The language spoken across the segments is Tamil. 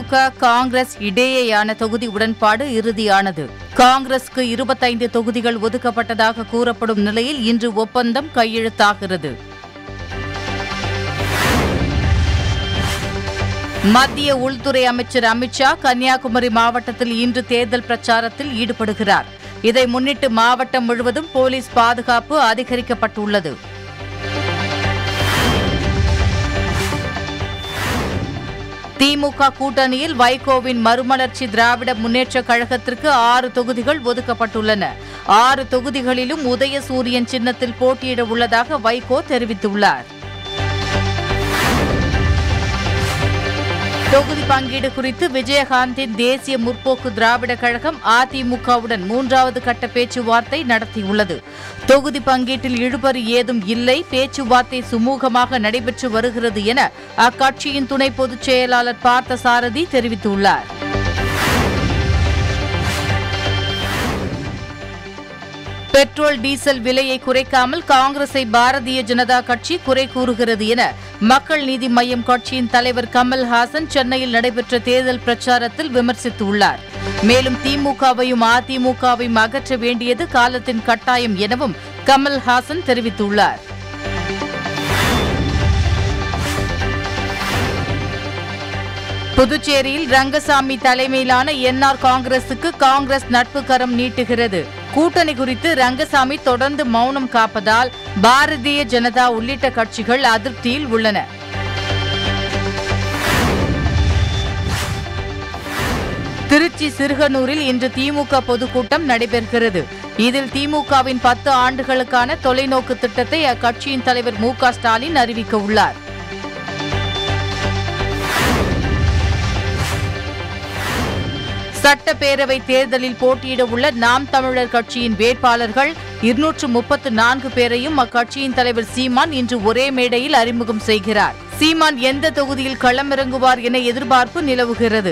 திமுக காங்கிரஸ் இடையேயான தொகுதி உடன்பாடு இறுதியானது காங்கிரஸ்க்கு இருபத்தைந்து தொகுதிகள் ஒதுக்கப்பட்டதாக கூறப்படும் நிலையில் இன்று ஒப்பந்தம் கையெழுத்தாகிறது மத்திய உள்துறை அமைச்சர் அமித்ஷா கன்னியாகுமரி மாவட்டத்தில் இன்று தேர்தல் பிரச்சாரத்தில் ஈடுபடுகிறார் இதை முன்னிட்டு மாவட்டம் முழுவதும் போலீஸ் பாதுகாப்பு அதிகரிக்கப்பட்டுள்ளது திமுக கூட்டணியில் வைகோவின் மறுமலர்ச்சி திராவிட முன்னேற்றக் கழகத்திற்கு ஆறு தொகுதிகள் ஒதுக்கப்பட்டுள்ளன ஆறு தொகுதிகளிலும் உதயசூரியன் சின்னத்தில் போட்டியிட உள்ளதாக வைகோ தெரிவித்துள்ளார் தொகுதி பங்கீடு குறித்து விஜயகாந்தின் தேசிய முற்போக்கு திராவிட கழகம் அதிமுகவுடன் மூன்றாவது கட்ட பேச்சுவார்த்தை நடத்தியுள்ளது தொகுதி பங்கீட்டில் இழுபறி ஏதும் இல்லை பேச்சுவார்த்தை சுமூகமாக நடைபெற்று வருகிறது என அக்கட்சியின் துணை பொதுச் செயலாளர் பார்த்தசாரதி தெரிவித்துள்ளார் பெட்ரோல் டீசல் விலையை குறைக்காமல் காங்கிரஸை பாரதிய ஜனதா கட்சி குறை கூறுகிறது என மக்கள் நீதி மய்யம் கட்சியின் தலைவர் கமல்ஹாசன் சென்னையில் நடைபெற்ற தேர்தல் பிரச்சாரத்தில் விமர்சித்துள்ளார் மேலும் திமுகவையும் அதிமுகவையும் அகற்ற வேண்டியது காலத்தின் கட்டாயம் எனவும் கமல்ஹாசன் தெரிவித்துள்ளார் புதுச்சேரியில் ரங்கசாமி தலைமையிலான என்ஆர் காங்கிரசுக்கு காங்கிரஸ் நட்பு கரம் நீட்டுகிறது கூட்டணி குறித்து ரங்கசாமி தொடர்ந்து மௌனம் காப்பதால் பாரதிய ஜனதா உள்ளிட்ட கட்சிகள் அதிருப்தியில் உள்ளன திருச்சி சிறுகனூரில் இன்று திமுக பொதுக்கூட்டம் நடைபெறுகிறது இதில் திமுகவின் பத்து ஆண்டுகளுக்கான தொலைநோக்கு திட்டத்தை அக்கட்சியின் தலைவர் மு க ஸ்டாலின் அறிவிக்க உள்ளார் சட்டப்பேரவை தேர்தலில் போட்டியிட உள்ள நாம் தமிழர் கட்சியின் வேட்பாளர்கள் இருநூற்று முப்பத்து நான்கு பேரையும் அக்கட்சியின் தலைவர் சீமான் இன்று ஒரே மேடையில் அறிமுகம் செய்கிறார் சீமான் எந்த தொகுதியில் களமிறங்குவார் என எதிர்பார்ப்பு நிலவுகிறது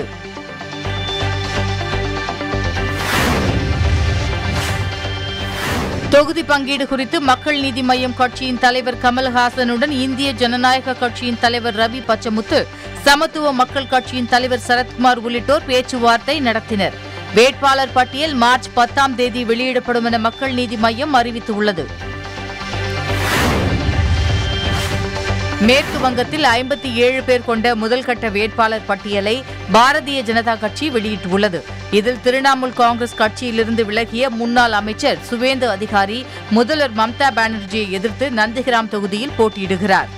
தொகுதி பங்கீடு குறித்து மக்கள் நீதி மய்யம் கட்சியின் தலைவர் கமல்ஹாசனுடன் இந்திய ஜனநாயக கட்சியின் தலைவர் ரவி பச்சமுத்து சமத்துவ மக்கள் கட்சியின் தலைவர் சரத்குமார் உள்ளிட்டோர் பேச்சுவார்த்தை நடத்தினர் வேட்பாளர் பட்டியல் மார்ச் பத்தாம் தேதி வெளியிடப்படும் என மக்கள் நீதி மய்யம் அறிவித்துள்ளது மேற்கு வங்கத்தில் ஐம்பத்தி ஏழு பேர் கொண்ட முதல்கட்ட வேட்பாளர் பட்டியலை பாரதிய ஜனதா கட்சி வெளியிட்டுள்ளது இதில் திரிணாமுல் காங்கிரஸ் கட்சியிலிருந்து விலகிய முன்னாள் அமைச்சர் சுவேந்து அதிகாரி முதல்வர் மம்தா பானர்ஜியை எதிர்த்து நந்திகிராம் தொகுதியில் போட்டியிடுகிறார்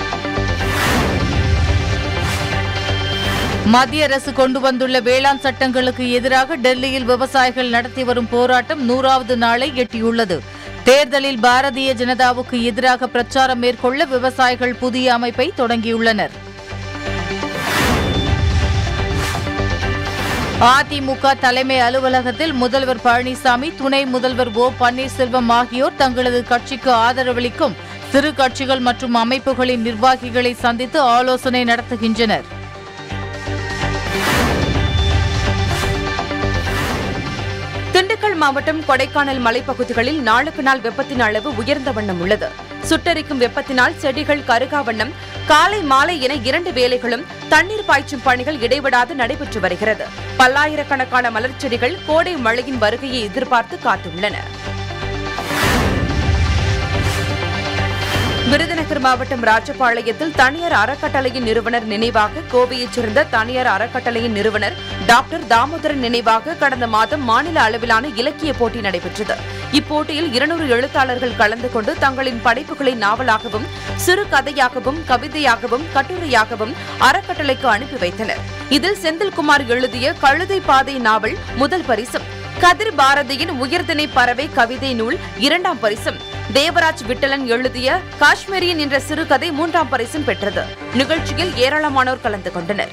மத்திய அரசு கொண்டு வந்துள்ள வேளாண் சட்டங்களுக்கு எதிராக டெல்லியில் விவசாயிகள் நடத்தி வரும் போராட்டம் நூறாவது நாளை எட்டியுள்ளது தேர்தலில் பாரதிய ஜனதாவுக்கு எதிராக பிரச்சாரம் மேற்கொள்ள விவசாயிகள் புதிய அமைப்பை தொடங்கியுள்ளனர் அதிமுக தலைமை அலுவலகத்தில் முதல்வர் பழனிசாமி துணை முதல்வர் ஓ பன்னீர்செல்வம் ஆகியோர் தங்களது கட்சிக்கு ஆதரவளிக்கும் சிறு கட்சிகள் மற்றும் அமைப்புகளின் நிர்வாகிகளை சந்தித்து ஆலோசனை நடத்துகின்றனர் திண்டுக்கல் மாவட்டம் கொடைக்கானல் மலைப்பகுதிகளில் நாளுக்கு நாள் வெப்பத்தின் அளவு உயர்ந்த வண்ணம் உள்ளது சுட்டரிக்கும் வெப்பத்தினால் செடிகள் கருகா வண்ணம் காலை மாலை என இரண்டு வேளைகளும் தண்ணீர் பாய்ச்சும் பணிகள் இடைவிடாது நடைபெற்று வருகிறது பல்லாயிரக்கணக்கான மலர் செடிகள் கோடை மழையின் வருகையை எதிர்பார்த்து காத்துள்ளன விருதுநகர் மாவட்டம் ராஜபாளையத்தில் தனியார் அறக்கட்டளையின் நிறுவனர் நினைவாக கோவையைச் சேர்ந்த தனியார் அறக்கட்டளையின் நிறுவனர் டாக்டர் தாமோதரன் நினைவாக கடந்த மாதம் மாநில அளவிலான இலக்கிய போட்டி நடைபெற்றது இப்போட்டியில் இருநூறு எழுத்தாளர்கள் கலந்து கொண்டு தங்களின் படைப்புகளை நாவலாகவும் சிறு கதையாகவும் கவிதையாகவும் கட்டுரையாகவும் அறக்கட்டளைக்கு அனுப்பி வைத்தனர் இதில் செந்தில்குமார் எழுதிய கழுதை பாதை நாவல் முதல் பரிசும் கதிர் பாரதியின் உயர்திணை பறவை கவிதை நூல் இரண்டாம் பரிசும் தேவராஜ் விட்டலன் எழுதிய காஷ்மீரியன் என்ற சிறுகதை மூன்றாம் பரிசும் பெற்றது நிகழ்ச்சியில் ஏராளமானோர் கலந்து கொண்டனர்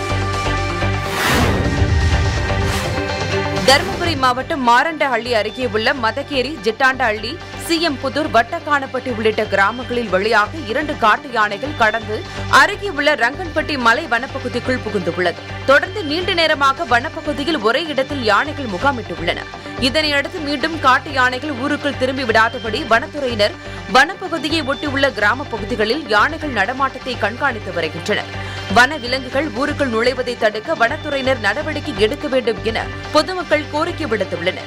தருமபுரி மாவட்டம் மாரண்டஹள்ளி அருகே உள்ள மதகேரி ஜிட்டாண்டஹள்ளி சிஎம் புதூர் வட்டக்கானப்பட்டி உள்ளிட்ட கிராமங்களில் வழியாக இரண்டு காட்டு யானைகள் கடந்து அருகே உள்ள ரங்கன்பட்டி மலை வனப்பகுதிக்குள் புகுந்துள்ளது தொடர்ந்து நீண்ட நேரமாக வனப்பகுதியில் ஒரே இடத்தில் யானைகள் முகாமிட்டுள்ளன இதனையடுத்து மீண்டும் காட்டு யானைகள் ஊருக்குள் திரும்பி விடாதபடி வனத்துறையினர் வனப்பகுதியை ஒட்டியுள்ள கிராம பகுதிகளில் யானைகள் நடமாட்டத்தை கண்காணித்து வருகின்றனர் வன விலங்குகள் ஊருக்குள் நுழைவதை தடுக்க வனத்துறையினர் நடவடிக்கை எடுக்க வேண்டும் என பொதுமக்கள் கோரிக்கை விடுத்துள்ளனர்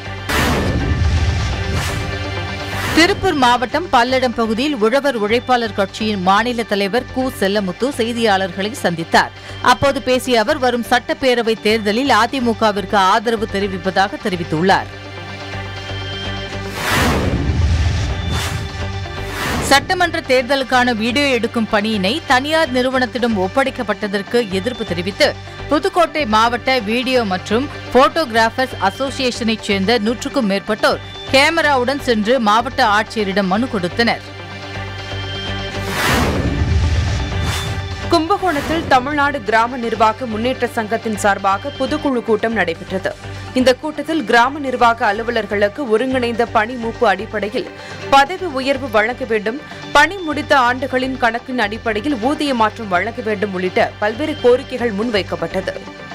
திருப்பூர் மாவட்டம் பல்லடம் பகுதியில் உழவர் உழைப்பாளர் கட்சியின் மாநில தலைவர் கு செல்லமுத்து செய்தியாளர்களை சந்தித்தார் அப்போது பேசிய அவர் வரும் சட்டப்பேரவைத் தேர்தலில் அதிமுகவிற்கு ஆதரவு தெரிவிப்பதாக தெரிவித்துள்ளார் சட்டமன்ற தேர்தலுக்கான வீடியோ எடுக்கும் பணியினை தனியார் நிறுவனத்திடம் ஒப்படைக்கப்பட்டதற்கு எதிர்ப்பு தெரிவித்து புதுக்கோட்டை மாவட்ட வீடியோ மற்றும் போட்டோகிராஃபர்ஸ் அசோசியேஷனைச் சேர்ந்த நூற்றுக்கும் மேற்பட்டோர் கேமராவுடன் சென்று மாவட்ட ஆட்சியரிடம் மனு கொடுத்தனர் கும்பகோணத்தில் தமிழ்நாடு கிராம நிர்வாக முன்னேற்ற சங்கத்தின் சார்பாக பொதுக்குழு கூட்டம் நடைபெற்றது இந்த கூட்டத்தில் கிராம நிர்வாக அலுவலர்களுக்கு ஒருங்கிணைந்த பணி மூப்பு அடிப்படையில் பதவி உயர்வு வழங்க வேண்டும் பணி முடித்த ஆண்டுகளின் கணக்கின் அடிப்படையில் ஊதிய மாற்றம் வழங்க வேண்டும் உள்ளிட்ட பல்வேறு கோரிக்கைகள் முன்வைக்கப்பட்டது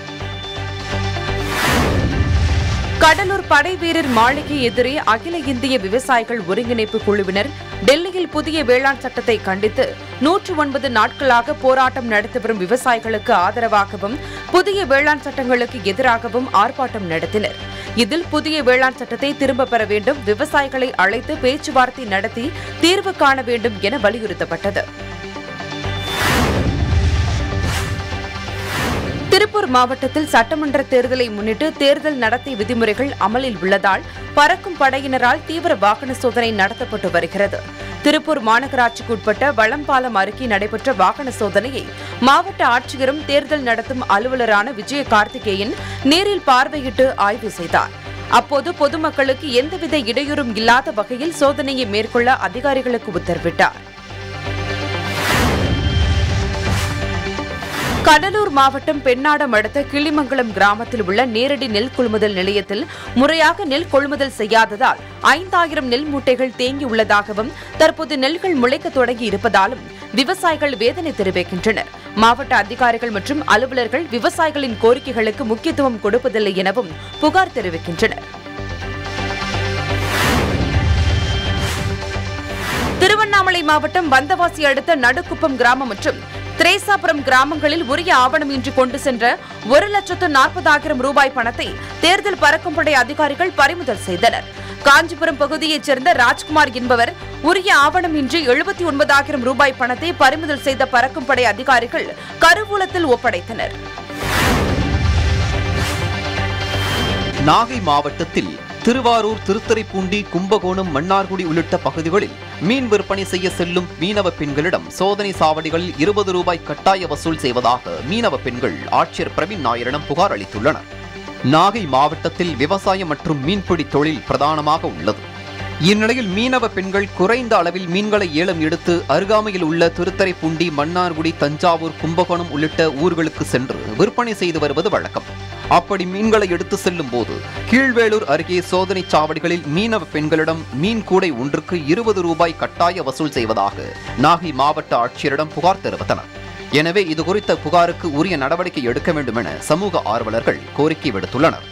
கடலூர் படை வீரர் மாளிகை எதிரே அகில இந்திய விவசாயிகள் ஒருங்கிணைப்பு குழுவினர் டெல்லியில் புதிய வேளாண் சட்டத்தை கண்டித்து நூற்று ஒன்பது நாட்களாக போராட்டம் நடத்தி வரும் விவசாயிகளுக்கு ஆதரவாகவும் புதிய வேளாண் சட்டங்களுக்கு எதிராகவும் ஆர்ப்பாட்டம் நடத்தினர் இதில் புதிய வேளாண் சட்டத்தை திரும்பப் பெற வேண்டும் விவசாயிகளை அழைத்து பேச்சுவார்த்தை நடத்தி தீர்வு காண வேண்டும் என வலியுறுத்தப்பட்டது திருப்பூர் மாவட்டத்தில் சட்டமன்ற தேர்தலை முன்னிட்டு தேர்தல் நடத்தை விதிமுறைகள் அமலில் உள்ளதால் பறக்கும் படையினரால் தீவிர வாகன சோதனை நடத்தப்பட்டு வருகிறது திருப்பூர் மாநகராட்சிக்குட்பட்ட வளம்பாலம் அருகே நடைபெற்ற வாகன சோதனையை மாவட்ட ஆட்சியரும் தேர்தல் நடத்தும் அலுவலரான விஜய கார்த்திகேயன் நேரில் பார்வையிட்டு ஆய்வு செய்தார் அப்போது பொதுமக்களுக்கு எந்தவித இடையூறும் இல்லாத வகையில் சோதனையை மேற்கொள்ள அதிகாரிகளுக்கு உத்தரவிட்டார் கடலூர் மாவட்டம் பெண்ணாடம் அடுத்த கிளிமங்கலம் கிராமத்தில் உள்ள நேரடி நெல் கொள்முதல் நிலையத்தில் முறையாக நெல் கொள்முதல் செய்யாததால் ஐந்தாயிரம் நெல் மூட்டைகள் தேங்கியுள்ளதாகவும் தற்போது நெல்கள் முளைக்க தொடங்கி இருப்பதாலும் விவசாயிகள் வேதனை தெரிவிக்கின்றனர் மாவட்ட அதிகாரிகள் மற்றும் அலுவலர்கள் விவசாயிகளின் கோரிக்கைகளுக்கு முக்கியத்துவம் கொடுப்பதில்லை எனவும் புகார் தெரிவிக்கின்றனர் திருவண்ணாமலை மாவட்டம் வந்தவாசி அடுத்த நடுக்குப்பம் கிராமம் மற்றும் திரேசாபுரம் கிராமங்களில் உரிய ஆவணமின்றி கொண்டு சென்ற ஒரு லட்சத்து நாற்பதாயிரம் ரூபாய் பணத்தை தேர்தல் பறக்கும் படை அதிகாரிகள் பறிமுதல் செய்தனர் காஞ்சிபுரம் பகுதியைச் சேர்ந்த ராஜ்குமார் என்பவர் உரிய ஆவணமின்றி எழுபத்தி ஒன்பதாயிரம் ரூபாய் பணத்தை பறிமுதல் செய்த பறக்கும் படை அதிகாரிகள் கருவூலத்தில் ஒப்படைத்தனர் நாகை மாவட்டத்தில் திருவாரூர் திருத்துறைப்பூண்டி கும்பகோணம் மன்னார்குடி உள்ளிட்ட பகுதிகளில் மீன் விற்பனை செய்ய செல்லும் மீனவ பெண்களிடம் சோதனை சாவடிகளில் இருபது ரூபாய் கட்டாய வசூல் செய்வதாக மீனவ பெண்கள் ஆட்சியர் பிரவீன் நாயரிடம் புகார் அளித்துள்ளனர் நாகை மாவட்டத்தில் விவசாயம் மற்றும் மீன்பிடி தொழில் பிரதானமாக உள்ளது இந்நிலையில் மீனவ பெண்கள் குறைந்த அளவில் மீன்களை ஏலம் எடுத்து அருகாமையில் உள்ள திருத்தரைப்பூண்டி மன்னார்குடி தஞ்சாவூர் கும்பகோணம் உள்ளிட்ட ஊர்களுக்கு சென்று விற்பனை செய்து வருவது வழக்கம் அப்படி மீன்களை எடுத்து செல்லும் போது கீழ்வேளூர் அருகே சோதனை சாவடிகளில் மீனவ பெண்களிடம் மீன் கூடை ஒன்றுக்கு இருபது ரூபாய் கட்டாய வசூல் செய்வதாக நாகை மாவட்ட ஆட்சியரிடம் புகார் தெரிவித்தனர் எனவே இது குறித்த புகாருக்கு உரிய நடவடிக்கை எடுக்க வேண்டும் என சமூக ஆர்வலர்கள் கோரிக்கை விடுத்துள்ளனர்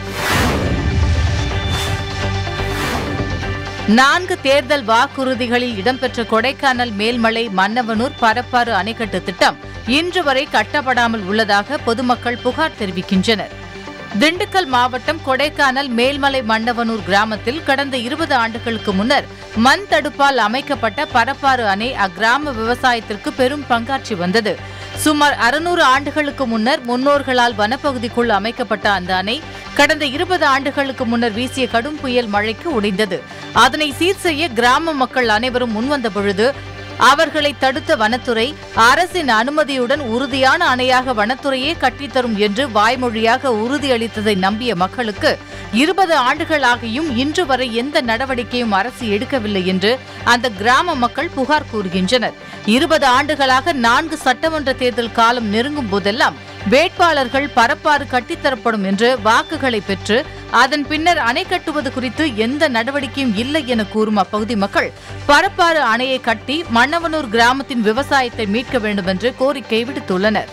நான்கு தேர்தல் வாக்குறுதிகளில் இடம்பெற்ற கொடைக்கானல் மேல்மலை மன்னவனூர் பரப்பாறு அணைக்கட்டு திட்டம் இன்று வரை கட்டப்படாமல் உள்ளதாக பொதுமக்கள் புகார் தெரிவிக்கின்றனர் திண்டுக்கல் மாவட்டம் கொடைக்கானல் மேல்மலை மண்டவனூர் கிராமத்தில் கடந்த இருபது ஆண்டுகளுக்கு முன்னர் மண் தடுப்பால் அமைக்கப்பட்ட பரப்பாறு அணை அக்கிராம விவசாயத்திற்கு பெரும் பங்காற்றி வந்தது சுமார் அறுநூறு ஆண்டுகளுக்கு முன்னர் முன்னோர்களால் வனப்பகுதிக்குள் அமைக்கப்பட்ட அந்த அணை கடந்த இருபது ஆண்டுகளுக்கு முன்னர் வீசிய கடும் புயல் மழைக்கு உடைந்தது அதனை சீர் செய்ய கிராம மக்கள் அனைவரும் முன்வந்த பொழுது அவர்களை தடுத்த வனத்துறை அரசின் அனுமதியுடன் உறுதியான அணையாக வனத்துறையே கட்டித்தரும் என்று வாய்மொழியாக உறுதியளித்ததை நம்பிய மக்களுக்கு இருபது ஆண்டுகளாகியும் இன்று வரை எந்த நடவடிக்கையும் அரசு எடுக்கவில்லை என்று அந்த கிராம மக்கள் புகார் கூறுகின்றனர் இருபது ஆண்டுகளாக நான்கு சட்டமன்ற தேர்தல் காலம் நெருங்கும் போதெல்லாம் வேட்பாளர்கள் பரப்பாறு கட்டித்தரப்படும் என்று வாக்குகளை பெற்று அதன் பின்னர் அணை கட்டுவது குறித்து எந்த நடவடிக்கையும் இல்லை என கூறும் அப்பகுதி மக்கள் பரப்பாறு அணையை கட்டி மன்னவனூர் கிராமத்தின் விவசாயத்தை மீட்க வேண்டும் என்று கோரிக்கை விடுத்துள்ளனர்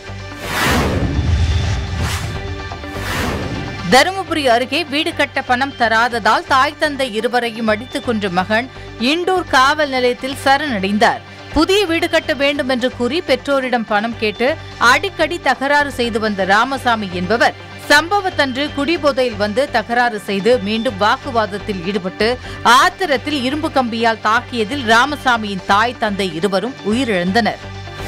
தருமபுரி அருகே வீடு கட்ட பணம் தராததால் தாய் தந்தை இருவரையும் அடித்துக் கொன்ற மகன் இண்டூர் காவல் நிலையத்தில் சரணடைந்தார் புதிய வீடு கட்ட வேண்டும் என்று கூறி பெற்றோரிடம் பணம் கேட்டு அடிக்கடி தகராறு செய்து வந்த ராமசாமி என்பவர் சம்பவத்தன்று குடிபோதையில் வந்து தகராறு செய்து மீண்டும் வாக்குவாதத்தில் ஈடுபட்டு ஆத்திரத்தில் இரும்பு கம்பியால் தாக்கியதில் ராமசாமியின் தாய் தந்தை இருவரும் உயிரிழந்தனர்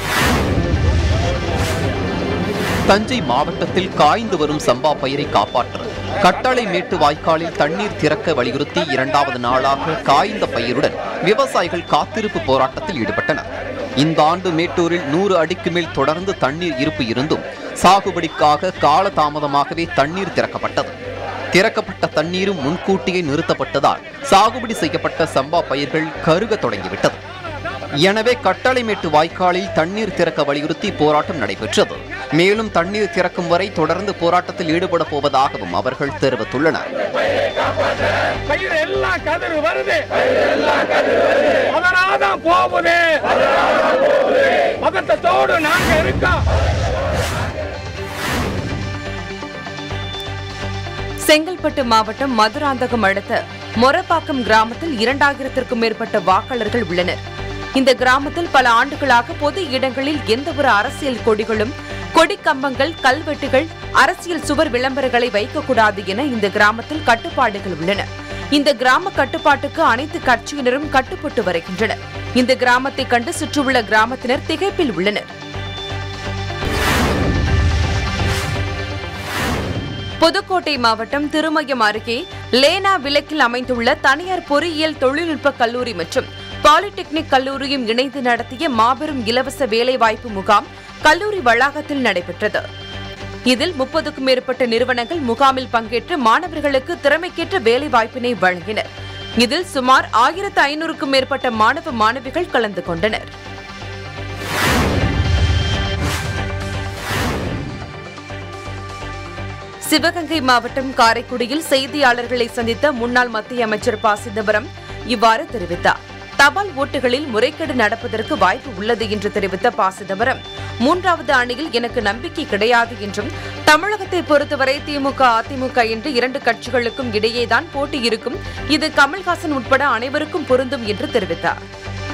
தஞ்சை மாவட்டத்தில் காய்ந்து வரும் சம்பா பயிரை காப்பாற்ற கட்டளை மேட்டு வாய்க்காலில் தண்ணீர் திறக்க வலியுறுத்தி இரண்டாவது நாளாக காய்ந்த பயிருடன் விவசாயிகள் காத்திருப்பு போராட்டத்தில் ஈடுபட்டனர் இந்த ஆண்டு மேட்டூரில் நூறு அடிக்கு மேல் தொடர்ந்து தண்ணீர் இருப்பு இருந்தும் சாகுபடிக்காக காலதாமதமாகவே தண்ணீர் திறக்கப்பட்டது திறக்கப்பட்ட தண்ணீரும் முன்கூட்டியே நிறுத்தப்பட்டதால் சாகுபடி செய்யப்பட்ட சம்பா பயிர்கள் கருக தொடங்கிவிட்டது எனவே கட்டளைமேட்டு வாய்க்காலில் தண்ணீர் திறக்க வலியுறுத்தி போராட்டம் நடைபெற்றது மேலும் தண்ணீர் திறக்கும் வரை தொடர்ந்து போராட்டத்தில் ஈடுபட போவதாகவும் அவர்கள் தெரிவித்துள்ளனர் பயிர் எல்லாம் கதிர் வருது அதனாலதான் போகுது பதட்டத்தோடு நாங்க இருக்கோம் செங்கல்பட்டு மாவட்டம் மதுராந்தகம் அடுத்த மொரப்பாக்கம் கிராமத்தில் இரண்டாயிரத்திற்கும் மேற்பட்ட வாக்காளர்கள் உள்ளனர் இந்த கிராமத்தில் பல ஆண்டுகளாக பொது இடங்களில் எந்தவொரு அரசியல் கொடிகளும் கொடிக்கம்பங்கள் கல்வெட்டுகள் அரசியல் சுவர் விளம்பரங்களை வைக்கக்கூடாது என இந்த கிராமத்தில் கட்டுப்பாடுகள் உள்ளன இந்த கிராம கட்டுப்பாட்டுக்கு அனைத்து கட்சியினரும் கட்டுப்பட்டு வருகின்றனர் இந்த கிராமத்தை கண்டு சுற்றியுள்ள கிராமத்தினர் திகைப்பில் உள்ளனர் புதுக்கோட்டை மாவட்டம் திருமயம் அருகே லேனா விலக்கில் அமைந்துள்ள தனியார் பொறியியல் தொழில்நுட்ப கல்லூரி மற்றும் பாலிடெக்னிக் கல்லூரியும் இணைந்து நடத்திய மாபெரும் இலவச வேலைவாய்ப்பு முகாம் கல்லூரி வளாகத்தில் நடைபெற்றது இதில் முப்பதுக்கும் மேற்பட்ட நிறுவனங்கள் முகாமில் பங்கேற்று மாணவர்களுக்கு திறமைக்கேற்ற வேலைவாய்ப்பினை வழங்கினர் இதில் சுமார் ஆயிரத்து ஐநூறுக்கும் மேற்பட்ட மாணவ மாணவிகள் கலந்து கொண்டனர் சிவகங்கை மாவட்டம் காரைக்குடியில் செய்தியாளர்களை சந்தித்த முன்னாள் மத்திய அமைச்சர் ப சிதம்பரம் இவ்வாறு தெரிவித்தார் தபால் ஓட்டுகளில் முறைகேடு நடப்பதற்கு வாய்ப்பு உள்ளது என்று தெரிவித்த ப சிதம்பரம் மூன்றாவது அணியில் எனக்கு நம்பிக்கை கிடையாது என்றும் தமிழகத்தை பொறுத்தவரை திமுக அதிமுக என்று இரண்டு கட்சிகளுக்கும் இடையேதான் போட்டி இருக்கும் இது கமல்ஹாசன் உட்பட அனைவருக்கும் பொருந்தும் என்று தெரிவித்தார்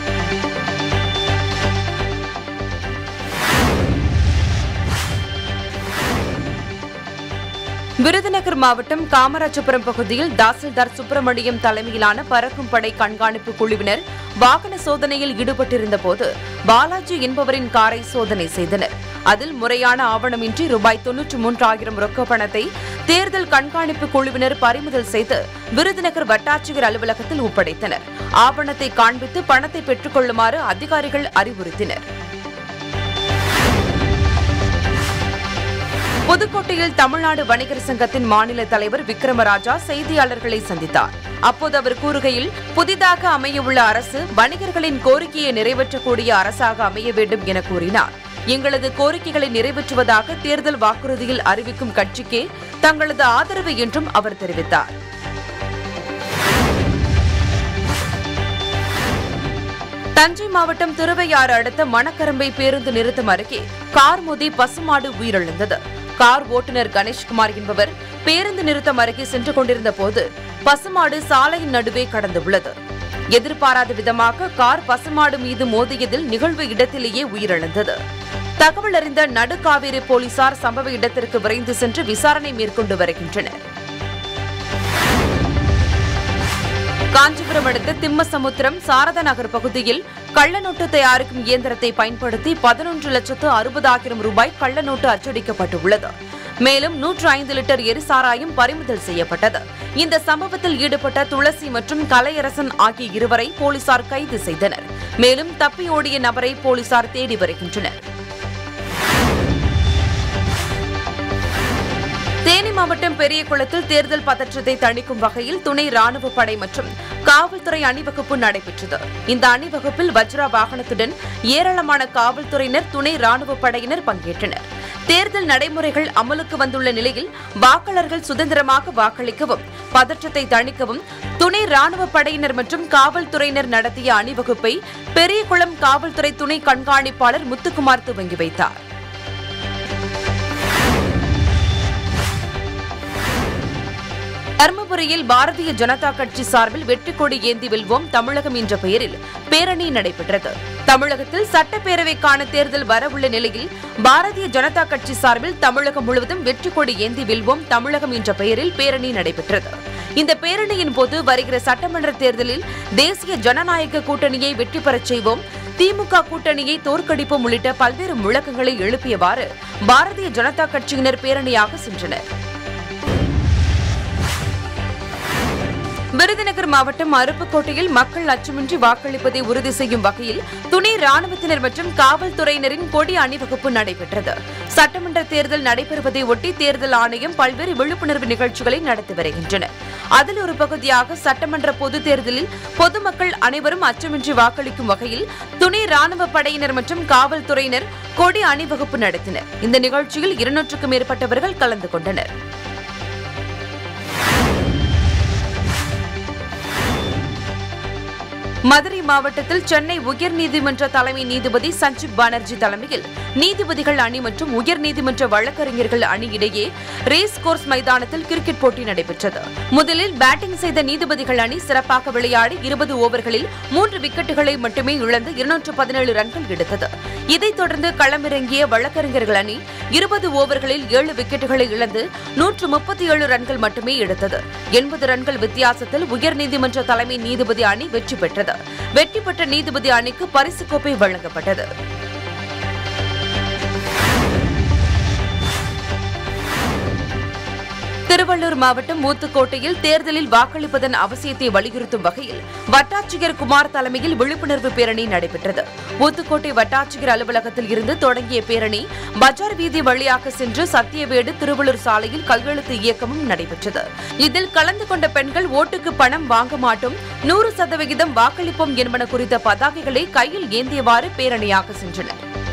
விருதுநகர் மாவட்டம் காமராஜபுரம் பகுதியில் தாசில்தார் சுப்பிரமணியம் தலைமையிலான பறக்கும் படை கண்காணிப்பு குழுவினர் வாகன சோதனையில் ஈடுபட்டிருந்த போது பாலாஜி என்பவரின் காரை சோதனை செய்தனர் அதில் முறையான ஆவணமின்றி ரூபாய் தொன்னூற்று மூன்றாயிரம் ரொக்க பணத்தை தேர்தல் கண்காணிப்பு குழுவினர் பறிமுதல் செய்து விருதுநகர் வட்டாட்சியர் அலுவலகத்தில் ஒப்படைத்தனர் ஆவணத்தை காண்பித்து பணத்தை பெற்றுக் கொள்ளுமாறு அதிகாரிகள் அறிவுறுத்தினர் புதுக்கோட்டையில் தமிழ்நாடு வணிகர் சங்கத்தின் மாநில தலைவர் விக்ரமராஜா செய்தியாளர்களை சந்தித்தார் அப்போது அவர் கூறுகையில் புதிதாக அமையவுள்ள அரசு வணிகர்களின் கோரிக்கையை நிறைவேற்றக்கூடிய அரசாக அமைய வேண்டும் என கூறினார் எங்களது கோரிக்கைகளை நிறைவேற்றுவதாக தேர்தல் வாக்குறுதியில் அறிவிக்கும் கட்சிக்கே தங்களது ஆதரவு என்றும் அவர் தெரிவித்தார் தஞ்சை மாவட்டம் திருவையாறு அடுத்த மணக்கரம்பை பேருந்து நிறுத்தம் அருகே கார் மோதி பசுமாடு உயிரிழந்தது கார் ஓட்டுநர் கணேஷ்குமார் என்பவர் பேருந்து நிறுத்தம் அருகே சென்று கொண்டிருந்த போது பசுமாடு சாலையின் நடுவே கடந்துள்ளது எதிர்பாராத விதமாக கார் பசுமாடு மீது மோதியதில் நிகழ்வு இடத்திலேயே உயிரிழந்தது தகவல் அறிந்த நடுக்காவேரி போலீசார் சம்பவ இடத்திற்கு விரைந்து சென்று விசாரணை மேற்கொண்டு வருகின்றனர் காஞ்சிபுரம் அடுத்த திம்மசமுத்திரம் சாரதா நகர் பகுதியில் கள்ளநோட்டு தயாரிக்கும் இயந்திரத்தை பயன்படுத்தி பதினொன்று லட்சத்து அறுபதாயிரம் ரூபாய் கள்ளநோட்டு அச்சடிக்கப்பட்டுள்ளது மேலும் நூற்று ஐந்து லிட்டர் எரிசாராயம் பறிமுதல் செய்யப்பட்டது இந்த சம்பவத்தில் ஈடுபட்ட துளசி மற்றும் கலையரசன் ஆகிய இருவரை போலீசார் கைது செய்தனர் மேலும் தப்பியோடிய நபரை போலீசார் தேடி வருகின்றனர் தேனி மாவட்டம் பெரியகுளத்தில் தேர்தல் பதற்றத்தை தணிக்கும் வகையில் துணை ராணுவ படை மற்றும் காவல்துறை அணிவகுப்பு நடைபெற்றது இந்த அணிவகுப்பில் வஜ்ரா வாகனத்துடன் ஏராளமான காவல்துறையினர் துணை ராணுவ படையினர் பங்கேற்றனர் தேர்தல் நடைமுறைகள் அமலுக்கு வந்துள்ள நிலையில் வாக்காளர்கள் சுதந்திரமாக வாக்களிக்கவும் பதற்றத்தை தணிக்கவும் துணை ராணுவ படையினர் மற்றும் காவல்துறையினர் நடத்திய அணிவகுப்பை பெரியகுளம் காவல்துறை துணை கண்காணிப்பாளர் முத்துக்குமார் துவங்கி வைத்தார் தர்மபுரியில் பாரதிய ஜனதா கட்சி சார்பில் வெற்றி கொடி ஏந்தி வெல்வோம் தமிழகம் என்ற பெயரில் பேரணி நடைபெற்றது தமிழகத்தில் சட்டப்பேரவைக்கான தேர்தல் வரவுள்ள நிலையில் பாரதிய ஜனதா கட்சி சார்பில் தமிழகம் முழுவதும் வெற்றி கொடி ஏந்தி வெல்வோம் தமிழகம் என்ற பெயரில் பேரணி நடைபெற்றது இந்த பேரணியின் போது வருகிற சட்டமன்ற தேர்தலில் தேசிய ஜனநாயக கூட்டணியை வெற்றி பெறச் செய்வோம் திமுக கூட்டணியை தோற்கடிப்போம் உள்ளிட்ட பல்வேறு முழக்கங்களை எழுப்பியவாறு பாரதிய ஜனதா கட்சியினர் பேரணியாக சென்றனர் விருதுநகர் மாவட்டம் அருப்புக்கோட்டையில் மக்கள் அச்சமின்றி வாக்களிப்பதை உறுதி செய்யும் வகையில் துணை ராணுவத்தினர் மற்றும் காவல்துறையினரின் கொடி அணிவகுப்பு நடைபெற்றது சட்டமன்ற தேர்தல் நடைபெறுவதை ஒட்டி தேர்தல் ஆணையம் பல்வேறு விழிப்புணர்வு நிகழ்ச்சிகளை நடத்தி வருகின்றன அதில் ஒரு பகுதியாக சட்டமன்ற பொதுத் தேர்தலில் பொதுமக்கள் அனைவரும் அச்சமின்றி வாக்களிக்கும் வகையில் துணை ராணுவ படையினர் மற்றும் காவல்துறையினர் கொடி அணிவகுப்பு நடத்தினர் இந்த நிகழ்ச்சியில் இருநூற்றுக்கும் மேற்பட்டவர்கள் கலந்து கொண்டனர் மதுரை மாவட்டத்தில் சென்னை உயர்நீதிமன்ற தலைமை நீதிபதி சஞ்சீப் பானர்ஜி தலைமையில் நீதிபதிகள் அணி மற்றும் உயர்நீதிமன்ற வழக்கறிஞர்கள் அணி இடையே ரேஸ் கோர்ஸ் மைதானத்தில் கிரிக்கெட் போட்டி நடைபெற்றது முதலில் பேட்டிங் செய்த நீதிபதிகள் அணி சிறப்பாக விளையாடி இருபது ஓவர்களில் மூன்று விக்கெட்டுகளை மட்டுமே இழந்து இருநூற்று பதினேழு ரன்கள் எடுத்தது இதைத் தொடர்ந்து களமிறங்கிய வழக்கறிஞர்கள் அணி இருபது ஓவர்களில் ஏழு விக்கெட்டுகளை இழந்து நூற்று முப்பத்தி ஏழு ரன்கள் மட்டுமே எடுத்தது எண்பது ரன்கள் வித்தியாசத்தில் உயர்நீதிமன்ற தலைமை நீதிபதி அணி வெற்றி பெற்றது வெற்றி பெற்ற நீதிபதி அணிக்கு பரிசு கோப்பை வழங்கப்பட்டது திருவள்ளூர் மாவட்டம் ஊத்துக்கோட்டையில் தேர்தலில் வாக்களிப்பதன் அவசியத்தை வலியுறுத்தும் வகையில் வட்டாட்சியர் குமார் தலைமையில் விழிப்புணர்வு பேரணி நடைபெற்றது ஊத்துக்கோட்டை வட்டாட்சியர் அலுவலகத்தில் இருந்து தொடங்கிய பேரணி பஜார் வீதி வழியாக சென்று சத்தியவேடு திருவள்ளூர் சாலையில் கையெழுத்து இயக்கமும் நடைபெற்றது இதில் கலந்து கொண்ட பெண்கள் ஓட்டுக்கு பணம் வாங்க மாட்டோம் நூறு சதவிகிதம் வாக்களிப்போம் என்பன குறித்த பதாகைகளை கையில் ஏந்தியவாறு பேரணியாக சென்றனர்